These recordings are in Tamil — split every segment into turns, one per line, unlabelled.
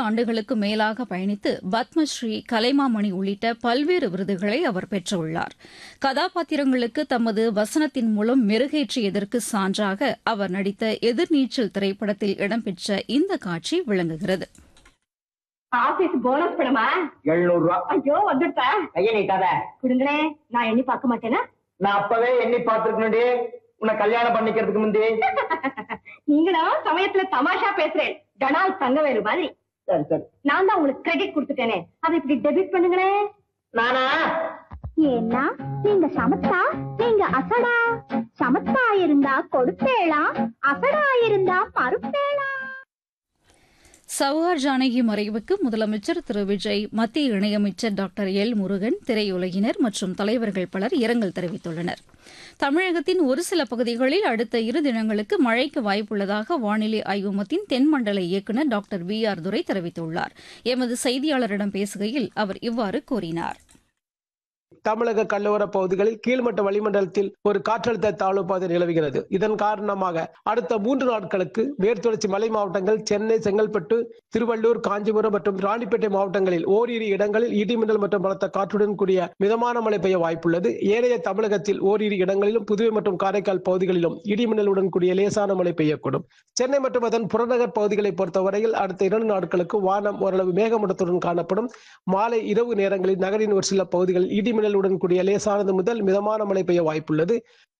ஆண்டுகளுக்கு மேலாக பயணித்து பத்மஸ்ரீ கலைமாமணி உள்ளிட்ட பல்வேறு விருதுகளை அவர் பெற்றுள்ளார் கதாபாத்திரங்களுக்கு தமது வசனத்தின் மூலம் மெருகேற்றியதற்கு சான்றாக அவர் நடித்த எதிர்நீச்சல் திரைப்படத்தில் இடம்பெற்ற இந்த காட்சி விளங்குகிறது
ஆபீஸ் போனஸ் பணமா
எழுநூறு ரூபா
ஐயோ வந்துட்டா
கைய நீட்டாத
கொடுங்களே நான் எண்ணி பார்க்க மாட்டேனா
நான் அப்பவே எண்ணி பார்த்திருக்கணும்டி உன்னை கல்யாணம் பண்ணிக்கிறதுக்கு முந்தி
நீங்களும் சமயத்துல தமாஷா பேசுறேன் டனால் தங்கவேலு மாதிரி
சரி சரி
நான் தான் உங்களுக்கு கிரெடிட் கொடுத்துட்டேனே அதை இப்படி டெபிட் பண்ணுங்களே
நானா
ஏன்னா நீங்க சமத்தா நீங்க அசடா சமத்தா இருந்தா கொடுப்பேளா அசடா இருந்தா மறுப்பேளா
சவுகார் ஜானகி மறைவுக்கு முதலமைச்சர் திரு விஜய் மத்திய இணையமைச்சர் டாக்டர் எல் முருகன் திரையுலகினர் மற்றும் தலைவர்கள் பலர் இரங்கல் தெரிவித்துள்ளனர் தமிழகத்தின் ஒரு சில பகுதிகளில் அடுத்த இரு தினங்களுக்கு மழைக்கு வாய்ப்புள்ளதாக வானிலை ஆய்வு மையத்தின் தென்மண்டல இயக்குநர் டாக்டர் வி ஆர் துரை தெரிவித்துள்ளார் எமது செய்தியாளரிடம் பேசுகையில் அவர் இவ்வாறு கூறினார்
தமிழக கடலோர பகுதிகளில் கீழ்மட்ட வளிமண்டலத்தில் ஒரு காற்றழுத்த தாழ்வு பாதை நிலவுகிறது இதன் காரணமாக அடுத்த மூன்று நாட்களுக்கு மேற்குத்தொடர்ச்சி மலை மாவட்டங்கள் சென்னை செங்கல்பட்டு திருவள்ளூர் காஞ்சிபுரம் மற்றும் ராணிப்பேட்டை மாவட்டங்களில் ஓரிரு இடங்களில் இடிமின்னல் மற்றும் பலத்த காற்றுடன் கூடிய மிதமான மழை பெய்ய வாய்ப்புள்ளது ஏனைய தமிழகத்தில் ஓரிரு இடங்களிலும் புதுவை மற்றும் காரைக்கால் பகுதிகளிலும் இடிமின்னலுடன் கூடிய லேசான மழை பெய்யக்கூடும் சென்னை மற்றும் அதன் புறநகர் பகுதிகளை பொறுத்தவரையில் அடுத்த இரண்டு நாட்களுக்கு வானம் ஓரளவு மேகமூட்டத்துடன் காணப்படும் மாலை இரவு நேரங்களில் நகரின் ஒரு சில பகுதிகளில் இடிமின்னலுடன் கூடிய லேசானது முதல் மிதமான மழை பெய்ய வாய்ப்புள்ளது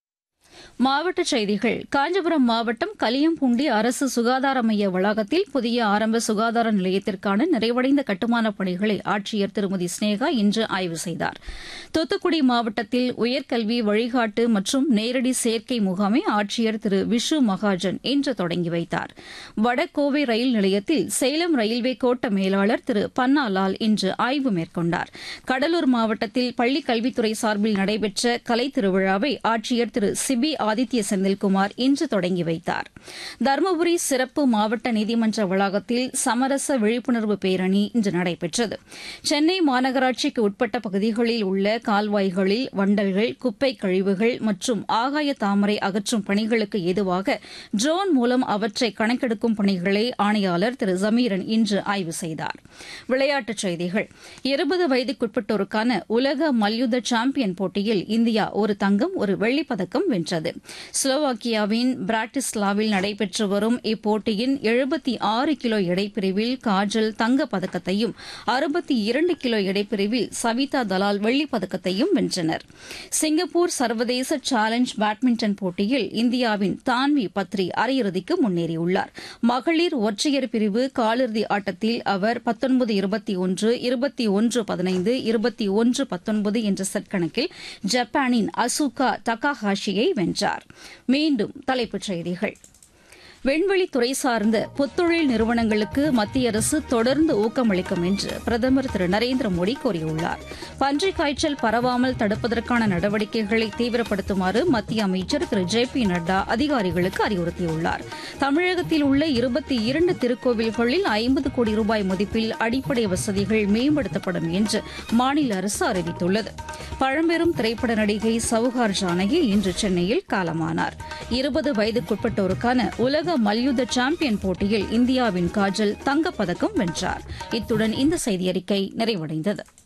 மாவட்டச் செய்திகள் காஞ்சிபுரம் மாவட்டம் கலியம்பூண்டி அரசு சுகாதார மைய வளாகத்தில் புதிய ஆரம்ப சுகாதார நிலையத்திற்கான நிறைவடைந்த கட்டுமானப் பணிகளை ஆட்சியர் திருமதி ஸ்னேகா இன்று ஆய்வு செய்தார் தூத்துக்குடி மாவட்டத்தில் உயர்கல்வி வழிகாட்டு மற்றும் நேரடி சேர்க்கை முகாமை ஆட்சியர் திரு விஷு மகாஜன் இன்று தொடங்கி வைத்தார் வடகோவை ரயில் நிலையத்தில் சேலம் ரயில்வே கோட்ட மேலாளர் திரு பன்னாலால் இன்று ஆய்வு மேற்கொண்டார் கடலூர் மாவட்டத்தில் பள்ளிக் கல்வித்துறை சார்பில் நடைபெற்ற கலை திருவிழாவை ஆட்சியர் திரு சிபி ஆதித்ய செந்தில்குமார் இன்று தொடங்கி வைத்தார் தருமபுரி சிறப்பு மாவட்ட நீதிமன்ற வளாகத்தில் சமரச விழிப்புணர்வு பேரணி இன்று நடைபெற்றது சென்னை மாநகராட்சிக்கு உட்பட்ட பகுதிகளில் உள்ள கால்வாய்களில் வண்டல்கள் குப்பை கழிவுகள் மற்றும் ஆகாய தாமரை அகற்றும் பணிகளுக்கு ஏதுவாக ட்ரோன் மூலம் அவற்றை கணக்கெடுக்கும் பணிகளை ஆணையாளர் திரு ஜமீரன் இன்று ஆய்வு செய்தார் விளையாட்டுச் செய்திகள் இருபது வயதுக்குட்பட்டோருக்கான உலக மல்யுத்த சாம்பியன் போட்டியில் இந்தியா ஒரு தங்கம் ஒரு வெள்ளிப் பதக்கம் வென்றது ஸ்லோவாக்கியாவின் பிராட்டிஸ்லாவில் நடைபெற்று வரும் இப்போட்டியின் எழுபத்தி ஆறு கிலோ எடைப்பிரிவில் காஜல் தங்கப் பதக்கத்தையும் அறுபத்தி இரண்டு கிலோ எடைப்பிரிவில் சவிதா தலால் வெள்ளிப் பதக்கத்தையும் வென்றனர் சிங்கப்பூர் சர்வதேச சேலஞ்ச் பேட்மிண்டன் போட்டியில் இந்தியாவின் தான்வி பத்ரி அரையிறுதிக்கு முன்னேறியுள்ளார் மகளிர் ஒற்றையர் பிரிவு காலிறுதி ஆட்டத்தில் அவர் பத்தொன்பது இருபத்தி ஒன்று இருபத்தி ஒன்று பதினைந்து இருபத்தி ஒன்று பத்தொன்பது என்ற செட் கணக்கில் ஜப்பானின் அசுகா டகாஹாஷியை வென்றார் மீண்டும் தலைப்புச் செய்திகள் விண்வெளித்துறை சார்ந்த புத்தொழில் நிறுவனங்களுக்கு மத்திய அரசு தொடர்ந்து ஊக்கமளிக்கும் என்று பிரதமர் திரு நரேந்திர மோடி கூறியுள்ளார் பன்றிக் காய்ச்சல் பரவாமல் தடுப்பதற்கான நடவடிக்கைகளை தீவிரப்படுத்துமாறு மத்திய அமைச்சர் திரு ஜே பி நட்டா அதிகாரிகளுக்கு அறிவுறுத்தியுள்ளார் தமிழகத்தில் உள்ள இருபத்தி இரண்டு திருக்கோவில்களில் ஐம்பது கோடி ரூபாய் மதிப்பில் அடிப்படை வசதிகள் மேம்படுத்தப்படும் என்று மாநில அரசு அறிவித்துள்ளது பழம்பெரும் திரைப்பட நடிகை சவுகார் ஜானகி இன்று சென்னையில் காலமானார் இருபது வயதுக்குட்பட்டோருக்கான உலக மல்யுத்த சாம்பியன் போட்டியில் இந்தியாவின் காஜல் தங்கப்பதக்கம் வென்றார் இத்துடன் இந்த செய்தியறிக்கை நிறைவடைந்தது